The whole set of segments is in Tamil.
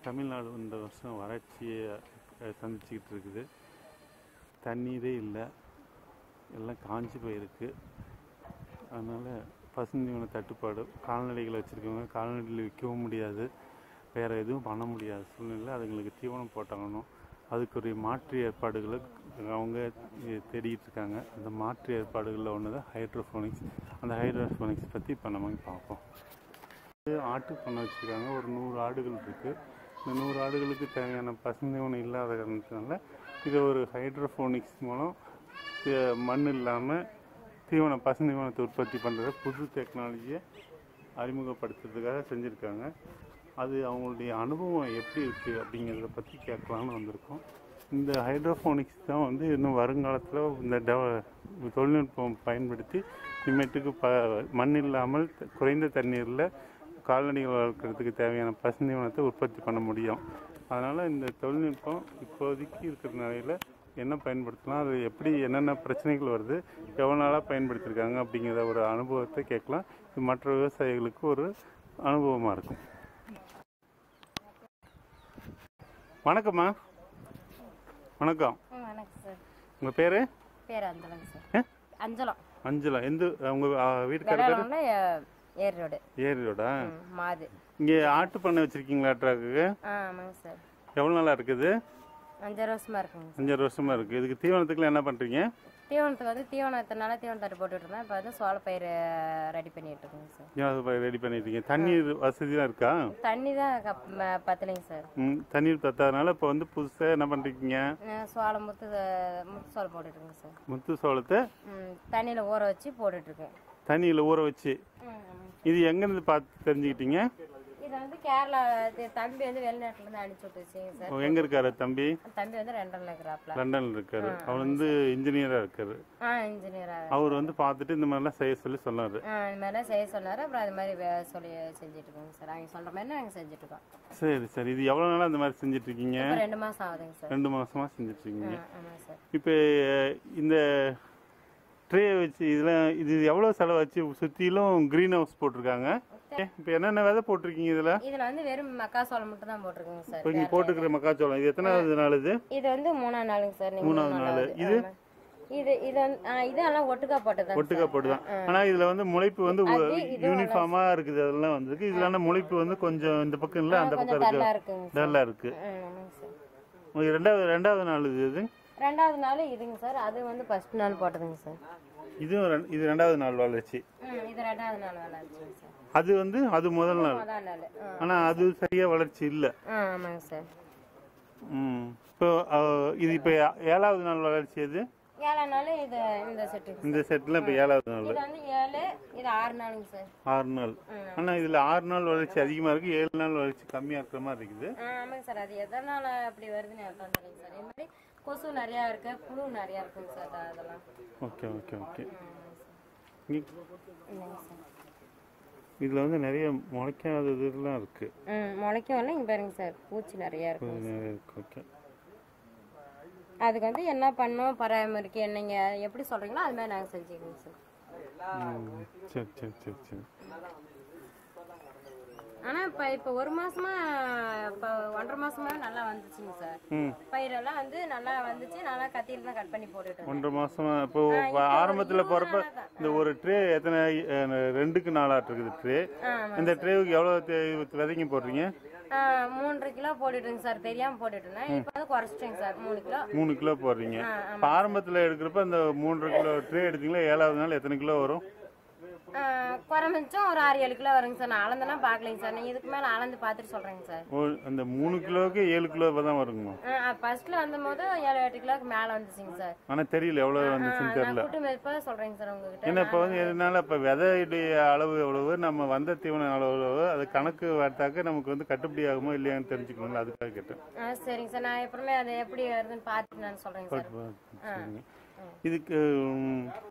தமிழ்நாடு இந்த வருஷம் வறட்சியை அஹ், சந்திச்சுக்கிட்டு இருக்குது தண்ணீரே இல்லை எல்லாம் காஞ்சி போயிருக்கு அதனால் பசுந்தீவன தட்டுப்பாடு கால்நடைகள் வச்சுருக்கவங்க கால்நடைகள் விற்கவும் முடியாது வேறு எதுவும் பண்ண முடியாத சூழ்நிலை அதுங்களுக்கு தீவனம் போட்டாகணும் அதுக்குரிய மாற்று ஏற்பாடுகளை அவங்க தேடிட்டு இருக்காங்க அந்த மாற்று ஏற்பாடுகளில் ஒன்று தான் ஹைட்ரோஃபோனிக்ஸ் அந்த ஹைட்ரோஃபோனிக்ஸ் பற்றி இப்போ நம்ம பார்ப்போம் இது ஆட்டு பண்ண வச்சுருக்காங்க ஒரு நூறு ஆடுகள் இருக்குது இந்த நூறு ஆடுகளுக்கு தேவையான பசுந்தீவனம் இல்லாத காரணத்தினால இதை ஒரு ஹைட்ரோஃபோனிக்ஸ் மூலம் இது மண் இல்லாமல் தீவனம் பசுந்தீவனத்தை உற்பத்தி பண்ணுற புது டெக்னாலஜியை அறிமுகப்படுத்துறதுக்காக செஞ்சுருக்காங்க அது அவங்களுடைய அனுபவம் எப்படி இருக்குது அப்படிங்கிறத பற்றி கேட்கலான்னு வந்திருக்கோம் இந்த ஹைட்ரோஃபோனிக்ஸ் தான் வந்து இன்னும் வருங்காலத்தில் இந்த டெவ தொழில்நுட்பம் பயன்படுத்தி இனிமேட்டுக்கு ப மண் இல்லாமல் த- குறைந்த தண்ணீரில் கால்நடைகள் வளர்க்குறதுக்கு தேவையான பசுந்தீவனத்தை உற்பத்தி பண்ண முடியும் அதனால் இந்த தொழில்நுட்பம் இப்போதைக்கு இருக்கிற நிலையில் என்ன பயன்படுத்தலாம் அது எப்படி என்னென்ன பிரச்சனைகள் வருது எவ்வளோ நாளாக பயன்படுத்தியிருக்காங்க அப்படிங்கிற ஒரு அனுபவத்தை கேட்கலாம் இது மற்ற விவசாயிகளுக்கு ஒரு அனுபவமாக இருக்கும் வணக்கம்மா வணக்கம் ம் வணக்கம் சார் உங்கள் பேர் பேர் அஞ்சலங்க சார் அஞ்சலம் அஞ்சலா எந்த உங்கள் வீட்டுக்கார பேர் கடலூர்ல ஏர் ரோடு ஏரியோடா ம், மாது இங்கே ஆட்டு பண்ணை வச்சுருக்கீங்களா ட்ராக்கு ஆ ஆமாங்க சார் எவ்வளோ நாளாக இருக்குது அஞ்சாறு வருஷமா இருக்குங்க சார் அஞ்சாறு வருஷமாக இருக்குது இதுக்கு தீவனத்துக்குலாம் என்ன பண்ணுறீங்க தீவனத்துக்கு வந்து தீவனம் இத்தனை நாளாக தீவனம் தட்டு போட்டுட்டு இருந்தேன் இப்போ வந்து சோளப்பயிர் ரெடி பண்ணிட்டு இருக்கோங்க சார் ரெடி பண்ணிட்டீங்க தண்ணீர் வசதிலாம் இருக்கா தண்ணி தான் கப் ம- பத்தலைங்க சார் ம் தண்ணீர் தத்தாதனால இப்போ வந்து புதுசாக என்ன பண்ணுறீங்க நான் சோளம் முத்து முத்து சோளம் போட்டுட்ருக்கேங்க சார் முத்து சோளத்தை ம் தண்ணியில் ஊற வச்சு போட்டுட்ருக்கேன் தண்ணியில் ஊற வச்சு ம் ஆமாங்க. இது எங்கேருந்து பார்த்து தெரிஞ்சுக்கிட்டீங்க இது வந்து கேரளா இது தம்பி வந்து வெளிநாட்டுலேருந்து அனுப்பிச்சி விட்டுச்சுங்க சார் எங்கே இருக்காரு தம்பி தம்பி வந்து ரெண்டரில் இருக்கிறாப்ல லண்டனில் இருக்காரு அவர் வந்து இன்ஜினியராக இருக்காரு ஆ இன்ஜினியராக அவர் வந்து பார்த்துட்டு இந்த மாதிரிலாம் செய்ய சொல்லி சொன்னார் ஆ இது மாதிரிலாம் செய்ய சொன்னார் அப்புறம் அது மாதிரி வே- சொல்லி செஞ்சுட்டு இருக்கோங்க சார் அவங்க சொல்கிற மாதிரி நாங்கள் செஞ்சுட்டு இருக்கோம் சரி சரி இது எவ்வளோ நாளாக இந்த மாதிரி செஞ்சுட்டு இருக்கீங்க இப்போ ரெண்டு மாதம் ஆகுதுங்க சார் ரெண்டு மாசமா செஞ்சுட்டு இருக்கீங்க ஆ, ஆமாம் சார் இப்போ இந்த ட்ரே வச்சு இதெல்லாம் இது எவ்வளோ செலவாச்சு சுற்றிலும் க்ரீன் ஹவுஸ் போட்டிருக்காங்க இப்போ என்னென்ன விதை போட்டிருக்கீங்க இதில் இதில் வந்து வெறும் மக்காசோளம் மட்டும் தான் போட்டிருக்கோங்க சார் இப்போ இங்கே போட்டுக்கிற மக்காச்சோளம் இது எத்தனாவது நாள் இது இது வந்து மூணாம் நாளுங்க சார் நீங்க மூணாவது மூணு நாள். நாளாவது. இது? ஆமா. இது இது வந்து ஆ, இது எல்லாம் ஒட்டுக்கா போட்டது ஒட்டுக்கா போட்டுதான் ஆனால் இதில் வந்து முளைப்பு வந்து அது இது யூனிஃபார்மாக இருக்குது அதெல்லாம் வந்திருக்கு இதில் முளைப்பு வந்து கொஞ்சம் இந்த பக்கம் இல்லை அந்த பக்கம் கொஞ்சம் இருக்கு டல்லா இருக்குங்க சார் நல்லா இருக்கு ஆ, ஆமாங்க சார் உங்களுக்கு ரெண்டாவது ரெண்டாவது நாள் இது இது ரெண்டாவது நாள் இதுங்க சார் அது வந்து ஃபர்ஸ்ட் நாள் போட்டதுங்க சார் இதுவும் ரெண்டு- இது ரெண்டாவது நாள் வளர்ச்சி ம் இது ரெண்டாவது நாள் வளர்ச்சிங்க சார் அது வந்து அது முதல் நாள் முதல் நாள் ஆ. ஆனால் அது சரியாக வளர்ச்சி இல்லை ஆ ஆமாங்க சார் ம் இப்போ அஹ், இது இப்போ ஏழாவது நாள் வளர்ச்சி எது ஏழாம் நாள் இது இந்த செட்டு இந்த செட்டில் இப்போ ஏழாவது நாள் இது வந்து ஏழு இது ஆறு நாளுங்க சார் ஆறு நாள் ஆனால் இதில் ஆறு நாள் வளர்ச்சி அதிகமாக இருக்குது ஏழு நாள் வளர்ச்சி கம்மியாக இருக்கிற மாதிரி இருக்குது ஆ, ஆமாங்க சார் அது எதனால அப்படி வருதுன்னு எனக்கு தான் தெரியும் சார் இது மாதிரி கொசு நிறையா இருக்கு புழு நிறையா இருக்குங்க சார் அது- அதெல்லாம் ஓகே ஓகே ஓகே ஆமாங்க இல்லைங்க சார் இதில் வந்து நிறைய முளைக்காத இதெல்லாம் இருக்குது ம் முளைக்கும் இல்லை இங்கே பாருங்க சார் பூச்சி நிறையா இருக்கும் நிறைய இருக்கு ஓகே அதுக்கு வந்து என்ன பண்ணணும் பராமரிக்க என்னங்க எப்படி சொல்கிறீங்களோ அது மாதிரி நாங்கள் செஞ்சுக்கோங்க சார் ம், சரி சரி சரி சரி ஆனால் இப்போ இப்போ ஒரு மாசமா இப்போ ஒன்றரை மாசமா நல்லா வந்துச்சுங்க சார் ம் பயிரெல்லாம் வந்து நல்லா வந்துச்சு நல்லா கத்தியில தான் கட் பண்ணி போட்டுட்டு ஒன்றரை மாசமா இப்போ ஆரம்பத்தில் போகிறப்ப இந்த ஒரு ட்ரே எத்தனை அஹ், ரெண்டுக்கு நாளாட்டு இருக்குது ட்ரே ஆமாம் இந்த ட்ரேவுக்கு எவ்வளோ விதைங்க போடுறீங்க ஆ, மூன்றரை கிலோ போட்டுட்டுங்க சார் தெரியாம போட்டுட்டு இருந்தேன் இப்போ வந்து குறைச்சிட்டேங்க சார் மூணு கிலோ மூணு கிலோ போடுறீங்க இப்போ ஆரம்பத்தில் எடுக்கிறப்ப அந்த மூன்றரை கிலோ ட்ரே எடுத்தீங்களா ஏழாவது நாள் எத்தனை கிலோ வரும் ஆ, குறைமிச்சம் ஒரு ஆறு ஏழு கிலோ வருங்க சார் நான் அளந்தெல்லாம் பார்க்கலைங்க சார் நான் இதுக்கு மேலே அளந்து பார்த்துட்டு சொல்கிறேங்க சார் ஓ அந்த மூணு கிலோவுக்கு ஏழு கிலோ தான் வருங்க ஃபர்ஸ்ட்ல வந்த போது ஏழு எட்டு கிலோக்கு மேலே வந்துச்சுங்க சார் ஆனால் தெரியல எவ்வளோ வந்துச்சுன்னு நான் தெரியல கூட்டு மதிப்பாக சொல்கிறேங்க சார் உங்ககிட்ட ஏன்னா இப்போ வந்து எதனால இப்போ விதையுடைய அளவு எவ்வளவு நம்ம வந்த தீவன அளவு எவ்வளவு அது கணக்கு பார்த்தாக்க நமக்கு வந்து கட்டுப்படி ஆகுமோ இல்லையான்னு தெரிஞ்சுக்கணுங்களா அதுக்காக கேட்டேன் ஆ சரிங்க சார் நான் எப்பவுமே அது எப்படி வருதுன்னு பார்த்துட்டு நான் சொல்கிறேங்க சார் சரிங்க. இதுக்கு ம்,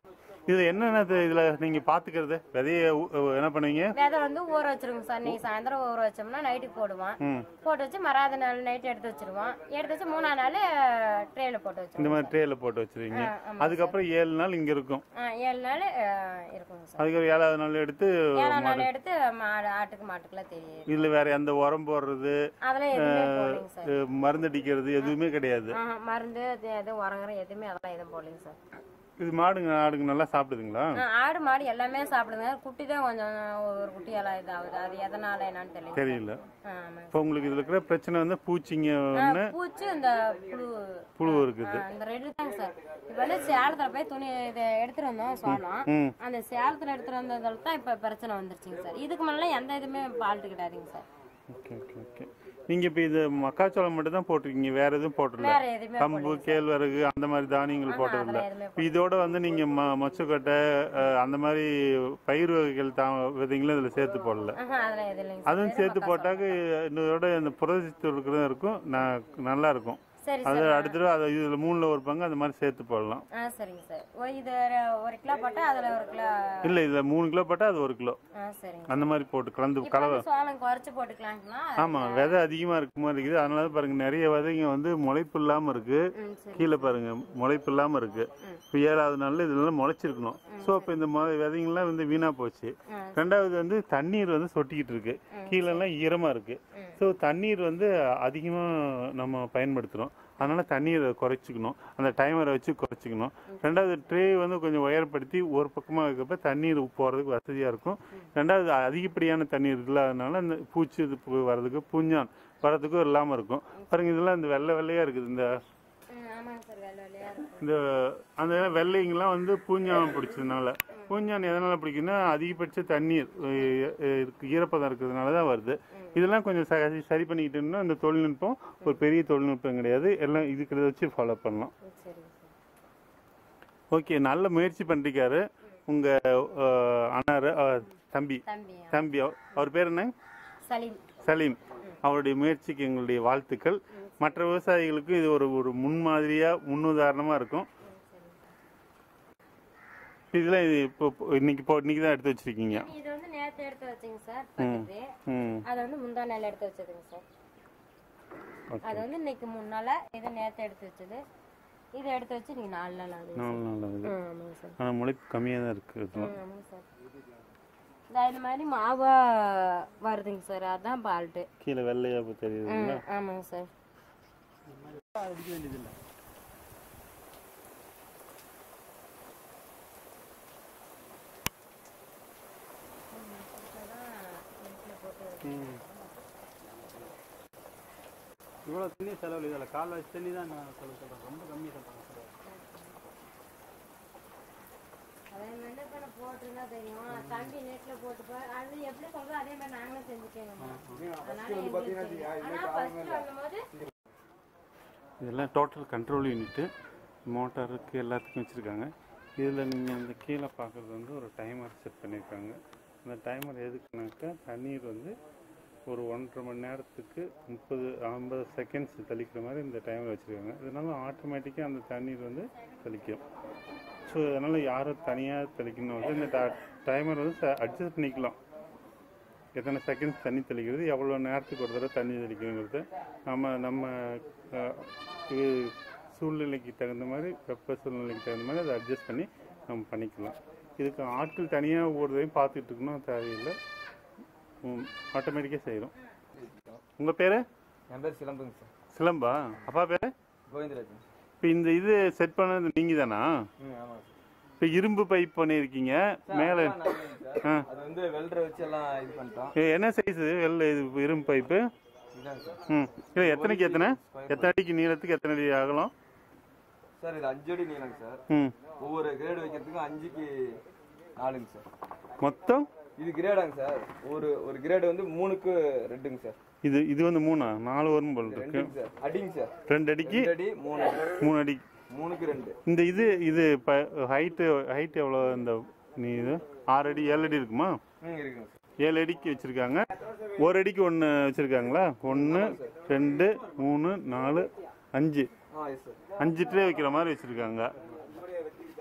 இது என்னென்ன இது- இதுல நீங்க பாத்துக்கிறது விதைய ஊ- என்ன பண்ணுவீங்க விதை வந்து ஊற வச்சிருவோம் சார் இன்னைக்கு சாயந்தரம் ஊற வச்சோம்னா நைட்டுக்கு போடுவோம் ம் போட்டு வச்சு மறாத நாள் நைட் எடுத்து வச்சிருவோம் எடுத்து வச்சு மூணாம் நாள் ட்ரேல போட்டு இந்த வச்சிருவோம் மாதிரி ட்ரேல போட்டு வச்சிருவீங்க ஆ, ஆமா அதுக்கப்புறம் ஏழு நாள் இங்க இருக்கும் ஆ, ஏழு நாள் இருக்குங்க சார் அதுக்கப்புறம் ஏழாவது நாள் எடுத்து ஏழாம் நாள் எடுத்து மாடு ஆட்டுக்கு மாட்டுக்குலாம் தெரியும் இதுல வேற எந்த உரம் போடுறது அதெல்லாம் எதுவுமே போடலைங்க சார் அஹ், மருந்து அடிக்கிறது எதுவுமே கிடையாது ஆஹா, மருந்து அது எதுவும் உரங்குற எதுவுமே அதெல்லாம் எதுவும் போடலைங்க சார் இது மாடுங்க ஆடுங்க நல்லா சாப்பிடுதுங்களா ஆ, ஆடு மாடு எல்லாமே சாப்பிடுங்க குட்டி தான் கொஞ்சம் ஒரு குட்டி எல்லாம் இதாகுது அது எதனால என்னன்னு தெரியல தெரியல ஆமாங்க இப்போ உங்களுக்கு இதுல இருக்கிற பிரச்சனை வந்து பூச்சிங்க ஆ, ஒண்ணு பூச்சி இந்த புழு புழு இருக்குது ஆ, இந்த ரெண்டு தாங்க சார் இப்போ வந்து சேலத்துல போய் துணி இதை எடுத்துட்டு வந்தோம் சோளம் ம் அந்த சேலத்துல எடுத்துட்டு வந்ததால தான் இப்ப பிரச்சனை வந்துருச்சுங்க சார் இதுக்கு மேல எந்த இதுவுமே ஃபால்ட் கிடையாதுங்க சார் ஓகே ஓகே ஓகே நீங்க இப்போ இது மக்காச்சோளம் மட்டும் தான் போட்டிருக்கீங்க வேற எதுவும் போட்டுடல வேற எதுவுமே கம்பு கேழ்வரகு அந்த மாதிரி தானியங்கள் போட்டதில்ல அதெல்லாம் எதுவுமே இப்போ இதோட வந்து நீங்க ம மொச்சக்கொட்டை அஹ், அந்த மாதிரி பயிர் வகைகள் தா விதைங்களும் இதுல சேர்த்து போடல ஆஹா அதெல்லாம் எதுவும் இல்லைங்க சார் அதுவும் சேர்த்து போட்டாக்க இதோட இந்த புரதச்சத்து இருக்கிறதும் இருக்கும் ந- நல்லா இருக்கும் சரி அது சார் அடுத்த தடவை அது இதுல மூணுல ஒரு பங்கு அந்த மாதிரி சேர்த்து போடலாம் ஆ சரிங்க சார் ஒரு இது ஒரு- ஒரு கிலோ போட்டா அதுல ஒரு கிலோ இல்ல இதுல மூணு கிலோ போட்டா அது ஒரு கிலோ ஆ சரிங்க அந்த மாதிரி போட்டு கலந்து இப்போ கலவை வந்து சோளம் குறைச்சு போட்டுக்கலாங்களா ஆமா விதை அதிகமா இருக்க மாதிரி இருக்குது அதனால பாருங்க நிறைய விதைங்க வந்து முளைப்பு இல்லாம இருக்கு ம் சரி கீழே பாருங்க முளைப்பு இல்லாம இருக்கு இப்போ ஏழாவது நாள்ல இதெல்லாம் முளைச்சிருக்கணும் ஸோ இப்போ இந்த மொ- விதைங்கெல்லாம் வந்து வீணா போச்சு ஆ. ரெண்டாவது வந்து தண்ணீர் வந்து சொட்டிக்கிட்டு இருக்கு கீழெல்லாம் ஈரமா இருக்கு ஸோ தண்ணீர் வந்து அதிகமா நம்ம பயன்படுத்துறோம் அதனால தண்ணீரை குறைச்சிக்கணும் அந்த டைமரை வச்சு குறைச்சிக்கணும் ரெண்டாவது ட்ரே வந்து கொஞ்சம் உயரப்படுத்தி ஒரு பக்கமாக இருக்கப்ப தண்ணீர் போகிறதுக்கு வசதியாக இருக்கும் ரெண்டாவது அதிகப்படியான தண்ணீர் இல்லாதனால அந்த பூச்சி இது பு- வர்றதுக்கு பூஞ்சான் வர்றதுக்கும் இல்லாமல் இருக்கும் பாருங்க இதெல்லாம் இந்த வெள்ளை வெள்ளையாக இருக்குது இந்த ம், ஆமாங்க சார் வெள்ளை வெள்ளையா இருக்கும் இந்த அந்த வெள்ளைங்கெல்லாம் வந்து பூஞ்சான் பிடிச்சதுனால பூஞ்சான் எதனால பிடிக்குன்னா அதிகபட்ச தண்ணீர் அஹ், அஹ், இருக்கு ஈரப்பதம் இருக்கிறதுனால தான் வருது இதெல்லாம் கொஞ்சம் சரி சரி பண்ணிக்கிட்டோம்னா இந்த தொழில்நுட்பம் ஒரு பெரிய தொழில்நுட்பம் கிடையாது எல்லாம் இதுக்கு இதை வச்சு ஃபாலோ பண்ணலாம் ம், சரிங்க சார் ஓகே நல்ல முயற்சி பண்ணிருக்காரு உங்க அஹ், அண்ணாரு அஹ், தம்பி தம்பி தம்பி அவ- அவர் பேர் என்ன சலீம் சலீம் அவருடைய முயற்சிக்கு எங்களுடைய வாழ்த்துக்கள் மற்ற விவசாயிகளுக்கும் இது ஒரு ஒரு முன்மாதிரியா முன்னுதாரணமா இருக்கும் இதெல்லாம் இது இப்போ இப்போ இன்னைக்கு இப்போ இன்னைக்கு தான் எடுத்து வச்சிருக்கீங்க இது வந்து நேத்து எடுத்து வச்சேங்க சார் பக்கத்து ம் அது வந்து முந்தா நாள் எடுத்து வச்சதுங்க சார் ஓகே அது வந்து இன்னைக்கு மூணு நாளா இது நேத்து எடுத்து வச்சது இதை எடுத்து வச்சு நீங்க நாலு நாள் ஆகுது நாலு நாள் ஆகுது ம், ஆமாங்க சார் ஆனால் முளைப்பு கம்மியாக தான் இருக்குது இதெல்லாம் ம், ஆமாங்க சார் இந்த இந்த மாதிரி மாவா வருதுங்க சார் அதான் பால்ட்டு கீழே வெள்ளையா இப்போ தெரியுது ம் ஆமாங்க சார் இவ்வளோ தண்ணி செலவு இதில் கால் வச்சு தண்ணி தான் நான் சொல்ல சொல்கிறேன் ரொம்ப கம்மி சொல்கிறாங்க அதே மாதிரி இப்ப நான் போட்டிருந்தா தெரியும் தம்பி நெட்ல போட்டு போ- அது எப்படி சொல்றோம் அதே மாதிரி நாங்களும் செஞ்சுக்கோங்கம்மா அதனால எங்களுக்கு தெரியும். ஆனா ஃபர்ஸ்ட் வரும்போது இதெல்லாம் டோட்டல் கண்ட்ரோல் யூனிட்டு மோட்டாருக்கு எல்லாத்துக்கும் வச்சுருக்காங்க இதில் நீங்கள் இந்த கீழே பார்க்குறது வந்து ஒரு டைமர் செட் பண்ணியிருக்காங்க அந்த டைமர் எதுக்குனாக்கா தண்ணீர் வந்து ஒரு ஒன்றரை மணி நேரத்துக்கு முப்பது ஐம்பது செகண்ட்ஸ் தெளிக்கிற மாதிரி இந்த டைமர் வச்சுருக்காங்க இதனால ஆட்டோமேட்டிக்காக அந்த தண்ணீர் வந்து தெளிக்கும் ஸோ அதனால் யாரும் தனியாக தெளிக்கணும் வந்து இந்த டைமர் வந்து அட்ஜஸ்ட் பண்ணிக்கலாம் எத்தனை செகண்ட்ஸ் தண்ணி தெளிக்கிறது எவ்வளோ நேரத்துக்கு ஒரு தடவை தண்ணி தெளிக்கணுங்கிறது நம்ம நம்ம அஹ், இது சூழ்நிலைக்கு தகுந்த மாதிரி வெப்ப சூழ்நிலைக்கு தகுந்த மாதிரி அதை அட்ஜஸ்ட் பண்ணி நம்ம பண்ணிக்கலாம் இதுக்கு ஆட்கள் தனியாக ஒவ்வொருதையும் பார்த்துட்டு இருக்கணும் தேவையில்லை ஆட்டோமேட்டிக்காக செய்கிறோம் உங்கள் பேர் என் பேர் சிலம்புங்க சார் சிலம்பா அப்பா பேர் கோவிந்தராஜன் இப்போ இந்த இது செட் பண்ணது நீங்கள் தானா ம் ஆமாம் சார் இப்போ இரும்பு பைப் பண்ணியிருக்கீங்க மேலே அதெல்லாம் நல்லதுங்க சார். அது வந்து வெல்டரை வச்சு எல்லாம் இது பண்ணிட்டோம் என்ன சைஸ் வெள்ள இது இரும்பு பைப்பு இதாங்க சார் ம் இல்லை எத்தனைக்கு எத்தனை எத்தனை அடிக்கு நீளத்துக்கு எத்தனை அடி அகலம் சார் இது அஞ்சு அடி நீளங்க சார் ம் ஒவ்வொரு கிரேடு வைக்கிறதுக்கும் அஞ்சுக்கு நாலுங்க சார் மொத்தம் இது கிரேடாங்க சார் ஒரு ஒரு கிரேடு வந்து மூணுக்கு ரெண்டுங்க சார் இது இது வந்து மூணா நாலு வரும் போல் இருக்கு ரெண்டுங்க சார் அடிங்க சார் ரெண்டு அடிக்கு ரெண்டு அடி மூணு அடி மூணு அடி மூணுக்கு ரெண்டு இந்த இது இது இப்போ ஹைட்டு ஹைட் எவ்வளோ இந்த நீ இது ஆறு அடி ஏழு அடி இருக்குமா ம் இருக்குங்க சார் ஏழு அடிக்கு வச்சுருக்காங்க ஒரு அடிக்கு ஒன்று வச்சுருக்காங்களா ஒன்று ரெண்டு மூணு நாலு அஞ்சு ஆ எஸ் சார் அஞ்சு ட்ரே வைக்கிற மாதிரி வச்சுருக்காங்க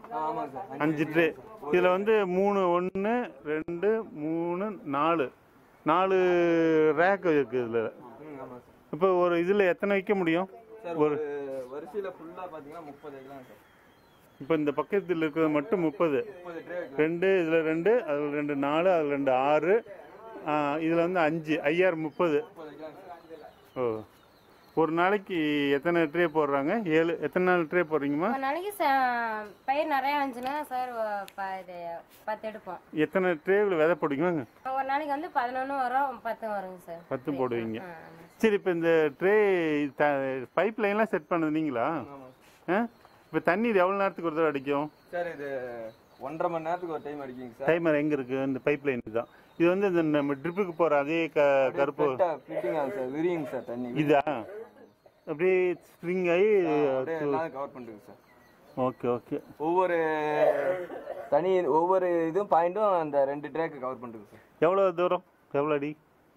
ஆமாங்க சார் அஞ்சு ட்ரே இதில் வந்து மூணு ஒன்று ரெண்டு மூணு நாலு நாலு ரேக் இருக்குது இதில் ம் ஆமாம் சார் இப்போ ஒரு இதில் எத்தனை வைக்க முடியும் சார் ஒரு வரிசையில் ஃபுல்லாக பார்த்தீங்கன்னா முப்பது வைக்கலாம் சார் இப்போ இந்த பக்கத்தில் இருக்கிறது மட்டும் முப்பது முப்பது ட்ரே வைக்கலாம் ரெண்டு இதில் ரெண்டு அதில் ரெண்டு நாலு அதில் ரெண்டு ஆறு இதில் வந்து அஞ்சு ஐயாயிரம் முப்பது முப்பது வைக்கலாம் சார் ஓ ஒரு நாளைக்கு எத்தனை ட்ரே போடுறாங்க ஏழு எத்தனை நாள் ட்ரே போடுறீங்கம்மா ஒரு நாளைக்கு ச- பயிர் நிறைய வந்துச்சுன்னா சார் ஒ- ப- இது பத்து எடுப்போம் எத்தனை ட்ரேவில் விதை போடுவீங்க ஒரு நாளைக்கு வந்து பதினொன்று வரும் பத்து வருங்க சார் பத்து போடுவீங்க ஆ, ஆமா. சரி இப்போ இந்த ட்ரே பைப் லைன்லாம் செட் பண்ணது நீங்களா ஆமாம் ஆ இப்போ தண்ணீர் எவ்வளோ நேரத்துக்கு ஒரு தடவை அடிக்கும் சார் இது ஒன்றரை மணி நேரத்துக்கு ஒரு டைம் அடிக்குங்க சார் டைமர் எங்கே இருக்குது இந்த பைப் லைன் தான் இது வந்து இந்த நம்ம ட்ரிப்புக்கு போகிற அதே க கருப்பு ஃபிட்டிங் ஆகும் சார் விரியுங்க சார் தண்ணி இதா அப்படியே ஸ்ப்ரிங் ஆகி அப்படியே எல்லாம் கவர் பண்ணுங்க சார் ஓகே ஓகே ஒவ்வொரு தனி ஒவ்வொரு இதுவும் பாயிண்ட்டும் அந்த ரெண்டு ட்ரேக்கு கவர் பண்ணுங்க சார் எவ்வளோ தூரம் எவ்வளோ அடி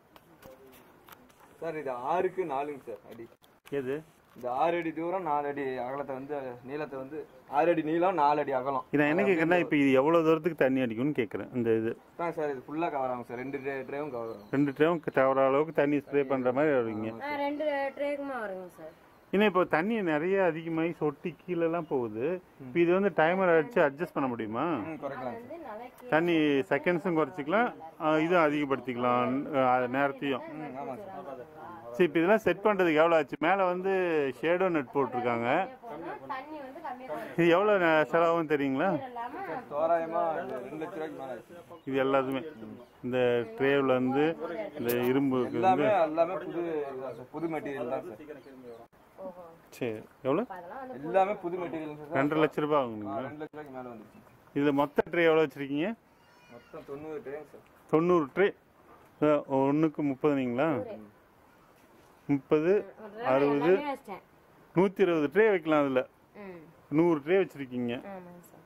சார் இது ஆறுக்கு நாலுங்க சார் அடி எது இந்த ஆறு அடி தூரம் நாலு அடி அகலத்தை வந்து நீளத்தை வந்து ஆறு அடி நீளம் நாலு அடி அகலம் நான் என்ன கேட்குறேன்னா இப்போ இது எவ்வளோ தூரத்துக்கு தண்ணி அடிக்கும்னு கேட்குறேன் இந்த இது தான் சார் இது ஃபுல்லாக கவர் ஆகும் சார் ரெண்டு ட்ரே ட்ரேவும் கவர் ஆகும் ரெண்டு ட்ரேவும் தவற அளவுக்கு தண்ணி ஸ்ப்ரே பண்ணுற மாதிரி வருவீங்க ஆ, ரெண்டு ட்ரேக்குமா வருங்க சார் இன்னும் இப்போ தண்ணி நிறைய அதிகமாகி சொட்டி கீழெல்லாம் போகுது இப்போ இது வந்து டைமர் அடிச்சு அட்ஜஸ்ட் பண்ண முடியுமா ம் குறைக்கலாம் வந்து நாளைக்கு தண்ணி செகண்ட்ஸும் குறைச்சிக்கலாம் ஆ, இதுவும் அதிகப்படுத்திக்கலாம் ஆ, நேரத்தையும் ம் ஆமாம் சார் சரி இப்போ இதெல்லாம் செட் பண்ணுறதுக்கு எவ்வளோ ஆச்சு மேலே வந்து ஷேடோ நெட் போட்டிருக்காங்க போடணும் தண்ணி வந்து கம்மியாக வரும் இது எவ்வளோ ந- செலவாகும் தெரியுங்களா இல்லாமல் தோராயமாக ரெண்டு லட்ச ரூபாய்க்கு மேலே ஆச்சு இது எல்லாத்துமே இந்த ட்ரேவில் வந்து இந்த இரும்புக்கு வந்து எல்லாமே எல்லாமே புது இதுதான் சார் புது மெட்டீரியல் தான் சார் ஓஹோ சரி எவ்வளோ அப்ப அதெல்லாம் வந்து எல்லாமே புது மெட்டீரியல் சார் ரெண்டரை லட்ச ரூபாய் ஆகுங்களா ரெண்டு லட்ச ரூபாய்க்கு மேலே வந்துருச்சு இதில் மொத்த ட்ரே எவ்வளோ வச்சுருக்கீங்க மொத்தம் தொண்ணூறு ட்ரேங்க சார் தொண்ணூறு ட்ரே ஒன்றுக்கு முப்பதுங்களா முப்பது அறுபது எல்லாமே வச்சிட்டேன் நூற்றி இருபது ட்ரே வைக்கலாம் அதில் ம் நூறு ட்ரே வச்சுருக்கீங்க ஆமாங்க சார்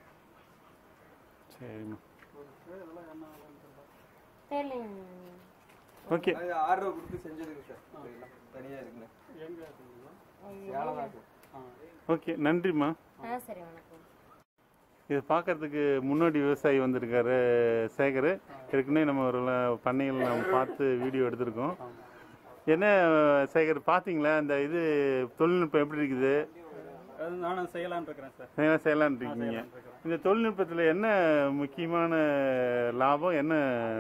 சரிம்மா தெரியலைங்க ஓகே அது ஆர்டர் கொடுத்து செஞ்சதுங்க சார் இதெல்லாம் தனியாக இருக்குங்க சேலம் தான் சார் ஓகே நன்றிம்மா ஆ சரி வணக்கம் இதை பார்க்கறதுக்கு முன்னோடி விவசாயி வந்திருக்காரு சேகர் ஏற்கனவே நம்ம ஒரு ல- பண்ணைகள் நம்ம பார்த்து வீடியோ எடுத்திருக்கோம் என்ன சேகர் பார்த்தீங்களா இந்த இது தொழில்நுட்பம் எப்படி இருக்குது அது நானும் செய்யலாம்னு இருக்கிறேன் சார் என்ன செய்யலான்னு இருக்கீங்க இந்த தொழில்நுட்பத்தில் என்ன முக்கியமான லாபம் என்ன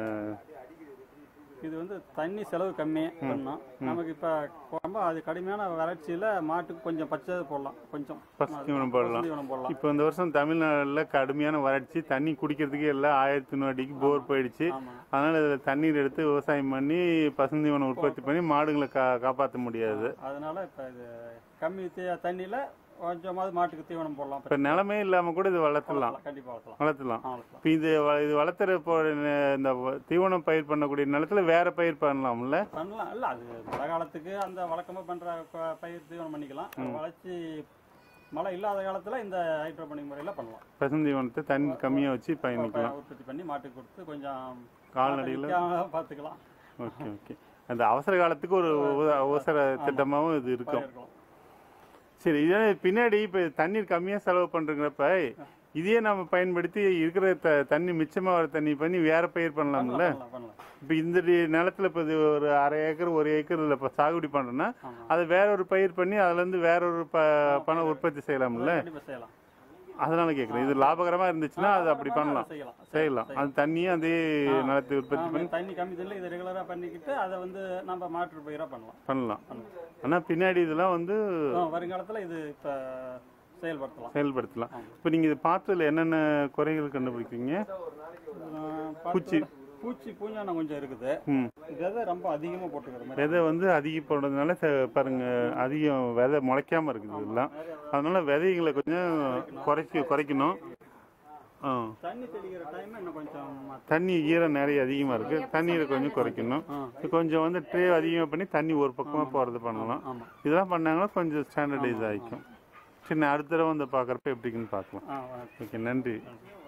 இது வந்து தண்ணி செலவு கம்மி பண்ணோம் நமக்கு இப்போ ரொம்ப அது கடுமையான வறட்சியில் மாட்டுக்கு கொஞ்சம் பச்சை போடலாம் கொஞ்சம் பசு தீவனம் போடலாம் பசு தீவனம் போடலாம் இப்போ இந்த வருஷம் தமிழ்நாட்டில் கடுமையான வறட்சி தண்ணி குடிக்கிறதுக்கே இல்லை ஆயிரத்தி நூறு அடிக்கு போர் போயிடுச்சு ஆமாம் அதனால இதில் தண்ணீர் எடுத்து விவசாயம் பண்ணி பசுந்தீவனம் உற்பத்தி பண்ணி மாடுகளை கா காப்பாற்ற முடியாது அதனால இப்போ இது கம்மி தீ- தண்ணியில் கொஞ்சமாவது மாட்டுக்கு தீவனம் போடலாம் இப்போ நிலமே இல்லாமல் கூட இது வளர்த்துலாம் கண்டிப்பாக வளர்த்தலாம் வளர்த்துலாம் ஆ, வளர்த்தலாம் இப்போ இது வ- இது வளர்த்துற இப்போ இந்த வ- தீவனம் பயிர் பண்ணக்கூடிய நிலத்துல வேற பயிர் பண்ணலாம்ல பண்ணலாம் இல்லை அது மழை காலத்துக்கு அந்த வழக்கமாக பண்ணுற பயிர் தீவனம் பண்ணிக்கலாம் வளர்ச்சி மழை இல்லாத காலத்தில் இந்த ஹைட்ரோபனிக் முறையில் பண்ணலாம் பசுந்தீவனத்தை தண்ணி கம்மியாக வச்சு பயணிக்கலாம் உற்பத்தி பண்ணி மாட்டுக்கு கொடுத்து கொஞ்சம் கால்நடைகளை பார்த்துக்கலாம் ஓகே ஓகே அந்த அவசர காலத்துக்கு ஒரு உ- அவசர திட்டமாகவும் இது இருக்கும் இருக்கலாம் சரி இதே பின்னாடி இப்போ தண்ணீர் கம்மியாக செலவு பண்ணுறங்கிறப்ப இதையே நம்ம பயன்படுத்தி இருக்கிற த தண்ணி மிச்சமாக வர தண்ணி பண்ணி வேற பயிர் பண்ணலாம்ல பண்ணலாம் பண்ணலாம் இப்போ இந்த டி- நிலத்துல இப்போ இது ஒரு அரை ஏக்கர் ஒரு ஏக்கர் இப்போ சாகுபடி பண்ணுறோன்னா அதை வேற ஒரு பயிர் பண்ணி அதுலேருந்து வேற ஒரு ப பணம் உற்பத்தி செய்யலாம்ல கண்டிப்பாக செய்யலாம் அதனால கேட்குறேன் இது லாபகரமாக இருந்துச்சுன்னா அது அப்படி பண்ணலாம் செய்யலாம் செய்யலாம் அது தண்ணியை அதே நிலத்தை உற்பத்தி ஆமா, தண்ணி கம்மி தண்ணி இதை ரெகுலராக பண்ணிக்கிட்டு அதை வந்து நம்ம மாற்று பயிராக பண்ணலாம் பண்ணலாம் ஆனால் பின்னாடி இதெல்லாம் வந்து ஆ, வருங்காலத்தில் இது இப்போ செயல்படுத்தலாம் செயல்படுத்தலாம் இப்போ நீங்கள் இது பார்த்ததுல என்னென்ன குறைகள் கண்டுபிடிக்கிறீங்க ஆ, பூச்சி பூச்சி பூஞ்சானம் கொஞ்சம் இருக்குது ம் விதை ரொம்ப அதிகமாக போட்டுக்கிற மாதிரி விதை வந்து அதிகம் போடுறதுனால ச- பாருங்க அதிகம் விதை முளைக்காம இருக்குது இதெல்லாம் அதனால விதைகளை கொஞ்சம் குறைக்க குறைக்கணும் ஆ தண்ணி தெளிக்கிற டைம் இன்னும் கொஞ்சம் மாத்த- தண்ணி ஈரம் நிறைய அதிகமாக இருக்கு தண்ணீரை கொஞ்சம் குறைக்கணும் கொஞ்சம் வந்து ட்ரே அதிகமாக பண்ணி தண்ணி ஒரு பக்கமாக போகிறது பண்ணலாம் ஆமாம் இதெல்லாம் பண்ணாங்கன்னா கொஞ்சம் ஸ்டாண்டர்டைஸ் ஆகிக்கும் சரி நான் அடுத்த தடவை வந்து பார்க்குறப்ப எப்படிக்குன்னு பார்க்கலாம் ஆ வணக்கம் ஓகே நன்றி